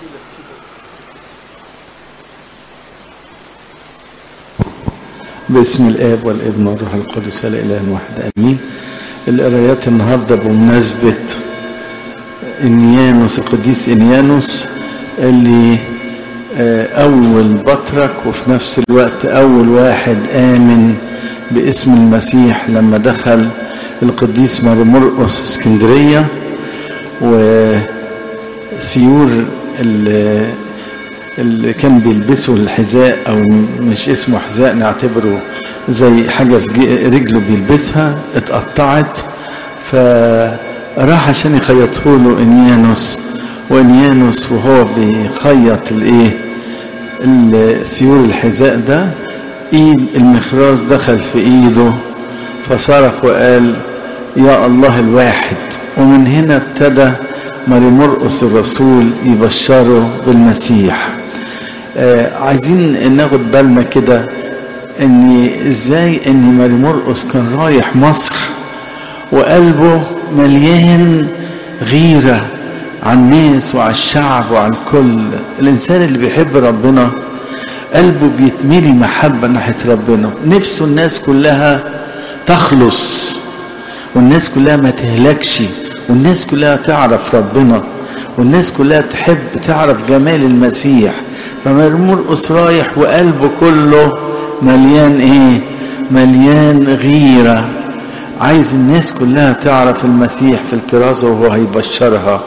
باسم الآب والابن والروح القدس لا إله واحد آمين القرايات النهاردة بمناسبة إنيانوس القديس إنيانوس اللي أول بطرك وفي نفس الوقت أول واحد آمن باسم المسيح لما دخل القديس ماري مرقس اسكندرية وسيور اللي, اللي كان بيلبسوا الحذاء أو مش اسمه حذاء نعتبره زي حاجة في رجله بيلبسها اتقطعت فراح عشان يخيطه له انيانوس وانيانوس وهو بيخيط الايه سيور الحذاء ده ايد المخراز دخل في ايده فصرخ وقال يا الله الواحد ومن هنا ابتدى ماري مرقس الرسول يبشره بالمسيح آه عايزين ناخد بالنا كده ان ازاي ان ماري مرقس كان رايح مصر وقلبه مليان غيرة على الناس وعلى الشعب وعلى الكل الانسان اللي بيحب ربنا قلبه بيتملي محبة ناحية ربنا نفسه الناس كلها تخلص والناس كلها ما تهلكش والناس كلها تعرف ربنا والناس كلها تحب تعرف جمال المسيح فمرقس رايح وقلبه كله مليان ايه مليان غيرة عايز الناس كلها تعرف المسيح في الكرازة وهو هيبشرها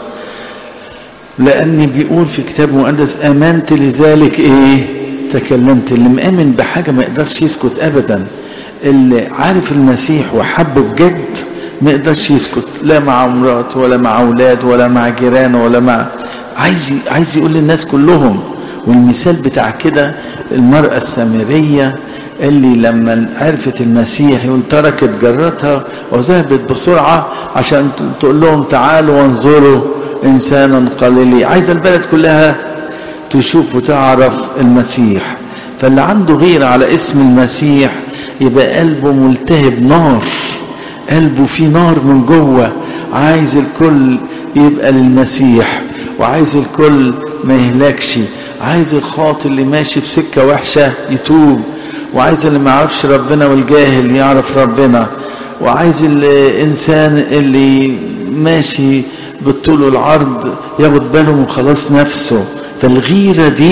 لأن بيقول في كتاب مقدس آمنت لذلك ايه تكلمت اللي مآمن بحاجة ما يقدرش يسكت أبدا اللي عارف المسيح وحب بجد ما يقدرش يسكت لا مع مراته ولا مع أولاد ولا مع جيرانه ولا مع عايز عايز يقول للناس كلهم والمثال بتاع كده المرأة السامرية اللي لما عرفت المسيح يقول تركت جرتها وذهبت بسرعة عشان تقول لهم تعالوا وانظروا إنسانا قليلي عايز البلد كلها تشوف وتعرف المسيح فاللي عنده غيرة على اسم المسيح يبقى قلبه ملتهب نار قلبه فيه نار من جوه عايز الكل يبقى للمسيح وعايز الكل ما يهلكش عايز الخاطئ اللي ماشي في سكة وحشة يتوب وعايز اللي ما يعرفش ربنا والجاهل يعرف ربنا وعايز الإنسان اللي ماشي بالطول والعرض ياخد باله من خلاص نفسه فالغيرة دي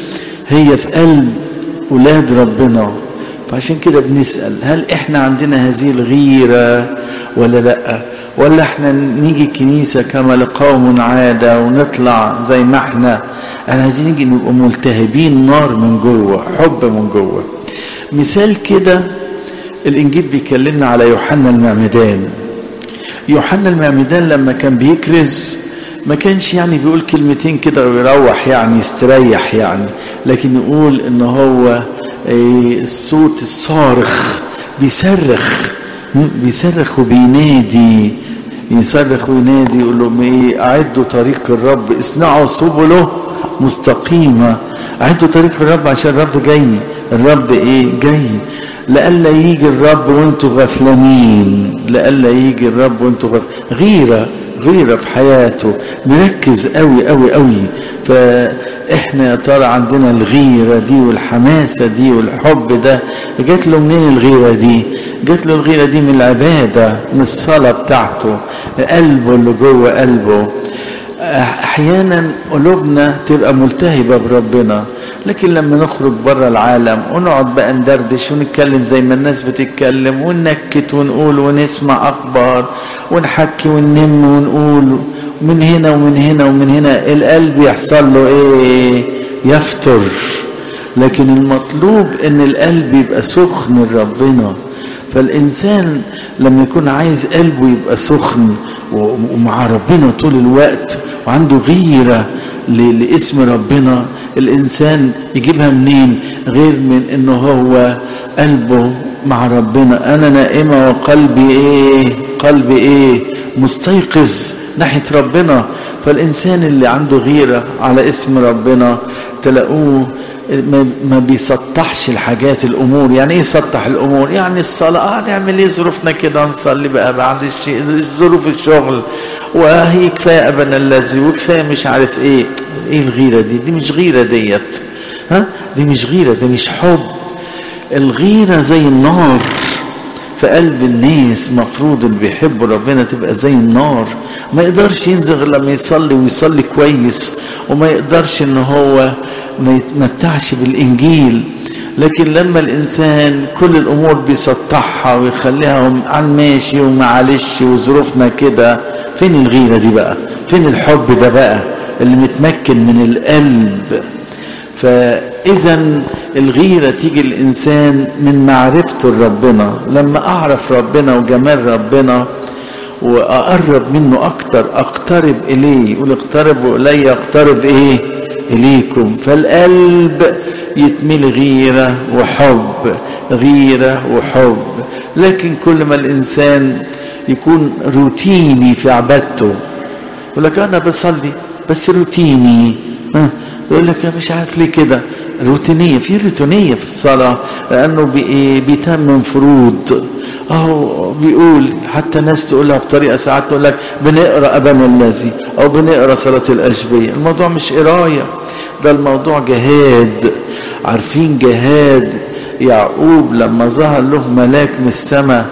هي في قلب ولاد ربنا فعشان كده بنسأل هل احنا عندنا هذه الغيرة ولا لا ولا احنا نيجي الكنيسة كما لقوم عادة ونطلع زي ما احنا انا عايزين نيجي نبقى ملتهبين نار من جوه حب من جوه مثال كده الانجيل بيكلمنا على يوحنا المعمدان يوحنا المعمدان لما كان بيكرز ما كانش يعني بيقول كلمتين كده ويروح يعني يستريح يعني لكن يقول ان هو الصوت الصارخ بيصرخ بيصرخ وبينادي يصرخ وينادي يقول لهم ايه اعدوا طريق الرب اصنعوا سبله مستقيمة اعدوا طريق الرب عشان الرب جاي الرب ايه جاي لألا يجي الرب وانتوا غفلانين لألا يجي الرب وانتوا غفلانين غيرة غيرة في حياته نركز قوي قوي قوي فاحنا يا ترى عندنا الغيرة دي والحماسة دي والحب ده جات له منين الغيرة دي جات له الغيرة دي من العبادة من الصلاة بتاعته قلبه اللي جوه قلبه احيانا قلوبنا تبقى ملتهبة بربنا لكن لما نخرج بره العالم ونقعد بقى ندردش ونتكلم زي ما الناس بتتكلم وننكت ونقول ونسمع اخبار ونحكي وننم ونقول من هنا ومن هنا ومن هنا القلب يحصل له ايه يفتر لكن المطلوب ان القلب يبقى سخن لربنا فالانسان لما يكون عايز قلبه يبقى سخن ومع ربنا طول الوقت وعنده غيرة لاسم ربنا الإنسان يجيبها منين غير من إنه هو قلبه مع ربنا أنا نائمة وقلبي إيه قلبي إيه مستيقظ ناحية ربنا فالإنسان اللي عنده غيرة على اسم ربنا تلاقوه ما بيسطحش الحاجات الامور يعني ايه يسطح الامور يعني الصلاه اه نعمل ايه ظروفنا كده نصلي بقى بعد الشيء ظروف الشغل وهي كفايه ابنا الذي وكفايه مش عارف ايه ايه الغيره دي دي مش غيره ديت ها دي مش غيره دي مش حب الغيره زي النار في قلب الناس مفروض اللي بيحبوا ربنا تبقى زي النار ما يقدرش ينزل غير لما يصلي ويصلي كويس وما يقدرش ان هو ما يتمتعش بالانجيل لكن لما الانسان كل الامور بيسطحها ويخليها على الماشي ومعلش وظروفنا كده فين الغيره دي بقى فين الحب ده بقى اللي متمكن من القلب فاذا الغيره تيجي الانسان من معرفته لربنا لما اعرف ربنا وجمال ربنا واقرب منه اكتر اقترب اليه يقول اقتربوا الي اقترب ايه اليكم فالقلب يتمل غيره وحب غيره وحب لكن كل ما الانسان يكون روتيني في عبادته يقول لك انا بصلي بس روتيني ها يقول لك مش عارف ليه كده روتينيه في روتينيه في الصلاه لانه بيتمم فروض اهو بيقول حتى ناس تقولها بطريقه ساعات تقول لك بنقرا ابانا الذي او بنقرا صلاه الاشبيه الموضوع مش قرايه ده الموضوع جهاد عارفين جهاد يعقوب لما ظهر له ملاك من السماء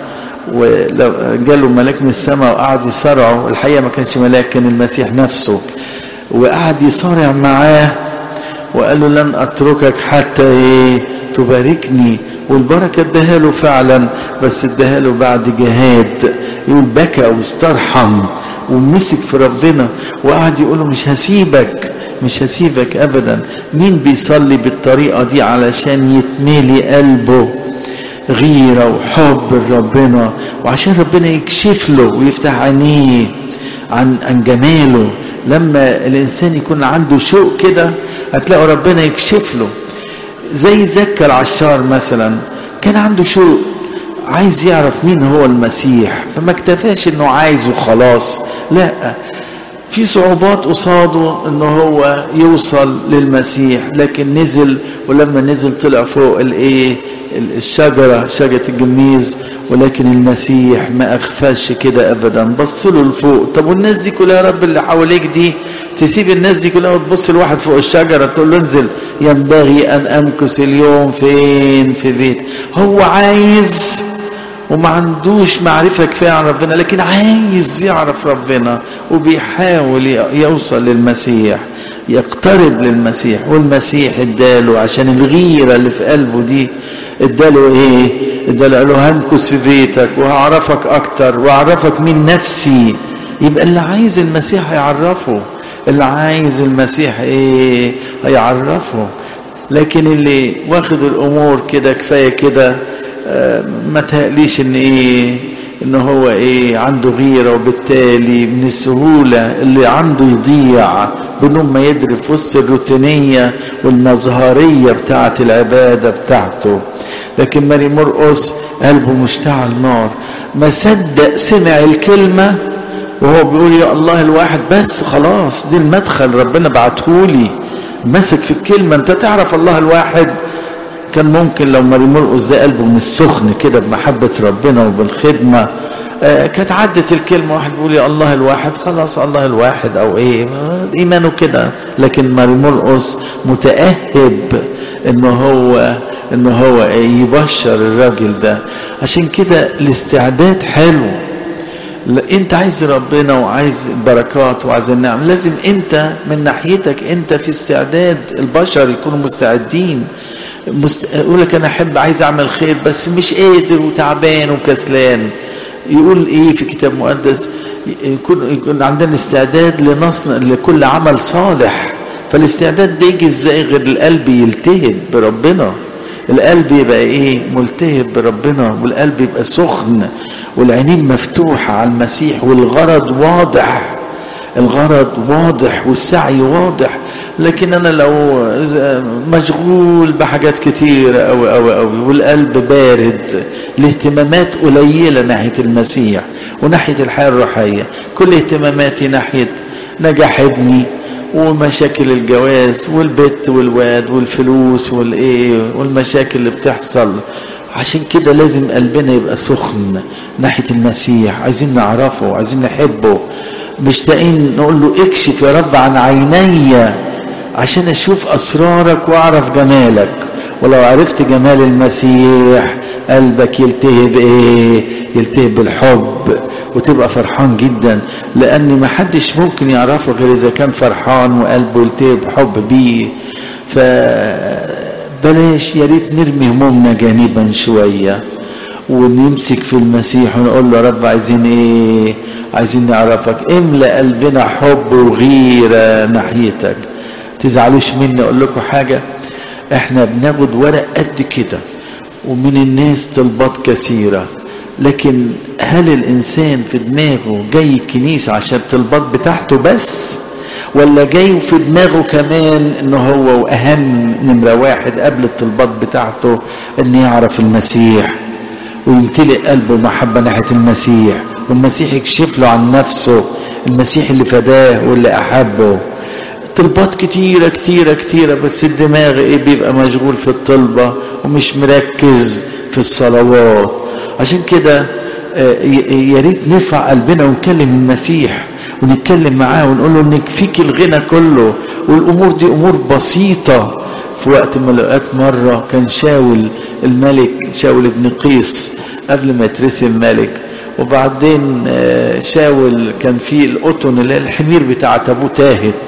وجاله ملاك من السماء وقعد يصارعه الحقيقه ما كانش ملاك كان المسيح نفسه وقعد يصارع معاه وقال له لن اتركك حتى ايه تباركني والبركه اداها له فعلا بس اداها له بعد جهاد يقول بكى واسترحم ومسك في ربنا وقعد يقول له مش هسيبك مش هسيبك ابدا مين بيصلي بالطريقه دي علشان يتملي قلبه غيره وحب لربنا وعشان ربنا يكشف له ويفتح عينيه عن عن جماله لما الانسان يكون عنده شوق كده هتلاقوا ربنا يكشف له زي زكى العشار مثلا كان عنده شوق عايز يعرف مين هو المسيح فما اكتفاش انه عايز وخلاص لا في صعوبات قصاده ان هو يوصل للمسيح لكن نزل ولما نزل طلع فوق الايه الشجرة شجرة الجميز ولكن المسيح ما اغفلش كده ابدا بص له لفوق طب والناس دي كلها يا رب اللي حواليك دي تسيب الناس دي كلها وتبص لواحد فوق الشجرة تقول له انزل ينبغي ان امكث اليوم فين في بيت هو عايز وما عندوش معرفة كفاية عن ربنا لكن عايز يعرف ربنا وبيحاول يوصل للمسيح يقترب للمسيح والمسيح اداله عشان الغيرة اللي في قلبه دي اداله ايه اداله قال له همكث في بيتك وهعرفك اكتر واعرفك من نفسي يبقى اللي عايز المسيح هيعرفه اللي عايز المسيح ايه هيعرفه لكن اللي واخد الامور كده كفايه كده آه ما تقليش ان ايه ان هو ايه عنده غيره وبالتالي من السهوله اللي عنده يضيع بدون ما يدري في وسط الروتينيه والمظهريه بتاعه العباده بتاعته لكن ماري مرقس قلبه مشتعل نار ما صدق سمع الكلمه وهو بيقول يا الله الواحد بس خلاص دي المدخل ربنا بعتهولي مسك في الكلمه انت تعرف الله الواحد كان ممكن لو ماري مرقس ده قلبه من السخن كده بمحبة ربنا وبالخدمة آه كانت عدت الكلمة واحد بيقول يا الله الواحد خلاص الله الواحد أو إيه إيمانه كده لكن ماري مرقس متأهب إن هو إن هو إيه يبشر الراجل ده عشان كده الاستعداد حلو انت عايز ربنا وعايز البركات وعايز النعم لازم انت من ناحيتك انت في استعداد البشر يكونوا مستعدين مست... يقول لك انا احب عايز اعمل خير بس مش قادر وتعبان وكسلان يقول ايه في كتاب مقدس يكون يكون عندنا استعداد لنصنع لكل عمل صالح فالاستعداد ده يجي ازاي غير القلب يلتهب بربنا القلب يبقى ايه ملتهب بربنا والقلب يبقى سخن والعينين مفتوحة على المسيح والغرض واضح الغرض واضح والسعي واضح لكن انا لو مشغول بحاجات كتيرة أوي أوي أوي والقلب بارد الاهتمامات قليلة ناحية المسيح وناحية الحياة الروحية كل اهتماماتي ناحية نجاح ابني ومشاكل الجواز والبت والواد والفلوس والايه والمشاكل اللي بتحصل عشان كده لازم قلبنا يبقى سخن ناحية المسيح عايزين نعرفه عايزين نحبه مشتاقين نقول له اكشف يا رب عن عيني عشان اشوف اسرارك واعرف جمالك ولو عرفت جمال المسيح قلبك يلتهب ايه يلتهب بالحب وتبقى فرحان جدا لان ما حدش ممكن يعرفه غير اذا كان فرحان وقلبه يلتهب حب بيه فبلاش يا ريت نرمي همومنا جانبا شويه ونمسك في المسيح ونقول له يا رب عايزين ايه عايزين نعرفك املأ قلبنا حب وغيرة ناحيتك تزعلوش مني اقول لكم حاجة احنا بناخد ورق قد كده ومن الناس طلبات كثيرة لكن هل الانسان في دماغه جاي الكنيسة عشان الطلبات بتاعته بس ولا جاي في دماغه كمان ان هو واهم نمرة واحد قبل الطلبات بتاعته ان يعرف المسيح ويمتلئ قلبه محبة ناحية المسيح والمسيح يكشف له عن نفسه المسيح اللي فداه واللي أحبه طلبات كتيرة كتيرة كتيرة بس الدماغ ايه بيبقى مشغول في الطلبة ومش مركز في الصلوات عشان كده يا ريت نرفع قلبنا ونكلم المسيح ونتكلم معاه ونقول له ان يكفيك الغنى كله والامور دي امور بسيطه في وقت من الاوقات مره كان شاول الملك شاول ابن قيس قبل ما يترسم ملك وبعدين شاول كان في القطن اللي الحمير بتاعت ابوه تاهت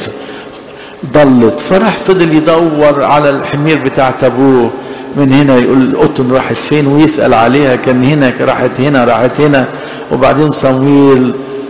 ضلت فراح فضل يدور على الحمير بتاعت ابوه من هنا يقول القطن راحت فين ويسأل عليها كان هنا راحت هنا راحت هنا وبعدين صمويل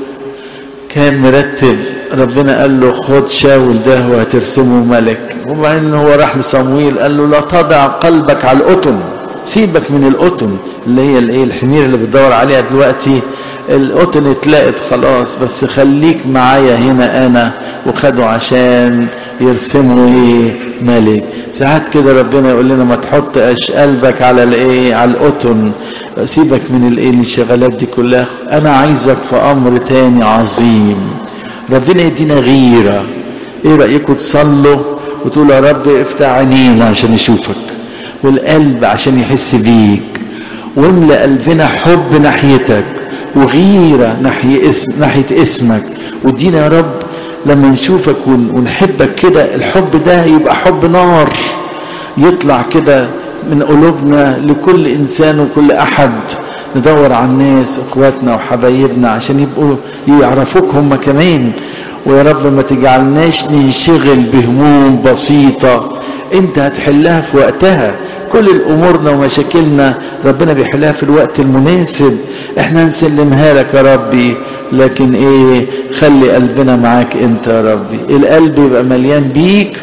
كان مرتب ربنا قال له خد شاول ده وهترسمه ملك وبعدين هو راح لصمويل قال له لا تضع قلبك على القطن سيبك من القطن اللي هي الايه الحمير اللي بتدور عليها دلوقتي القطن اتلاقت خلاص بس خليك معايا هنا انا وخده عشان يرسموا ايه ملك ساعات كده ربنا يقول لنا ما تحطش قلبك على الايه على القطن سيبك من الايه الانشغالات دي كلها انا عايزك في امر تاني عظيم ربنا يدينا غيره ايه رايكم تصلوا وتقولوا يا رب افتح عينينا عشان يشوفك والقلب عشان يحس بيك واملأ قلبنا حب ناحيتك وغيرة ناحية اسم ناحية اسمك وادينا يا رب لما نشوفك ونحبك كده الحب ده يبقى حب نار يطلع كده من قلوبنا لكل انسان وكل احد ندور على الناس اخواتنا وحبايبنا عشان يبقوا يعرفوك هم كمان ويا رب ما تجعلناش ننشغل بهموم بسيطة انت هتحلها في وقتها كل الامورنا ومشاكلنا ربنا بيحلها في الوقت المناسب احنا نسلمها لك يا ربي لكن ايه خلي قلبنا معاك انت يا ربي القلب يبقى مليان بيك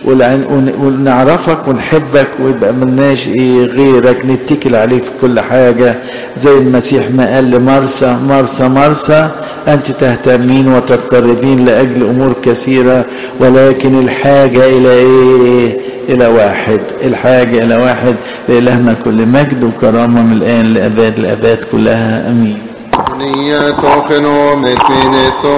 ونعرفك ونحبك ويبقى ملناش ايه غيرك نتكل عليك في كل حاجة زي المسيح ما قال لمرسى مرسى مرسى انت تهتمين وتضطربين لاجل امور كثيرة ولكن الحاجة الى ايه الى واحد الحاجة الى واحد لإلهنا كل مجد وكرامة من الان لاباد الاباد كلها امين Nia tokeno met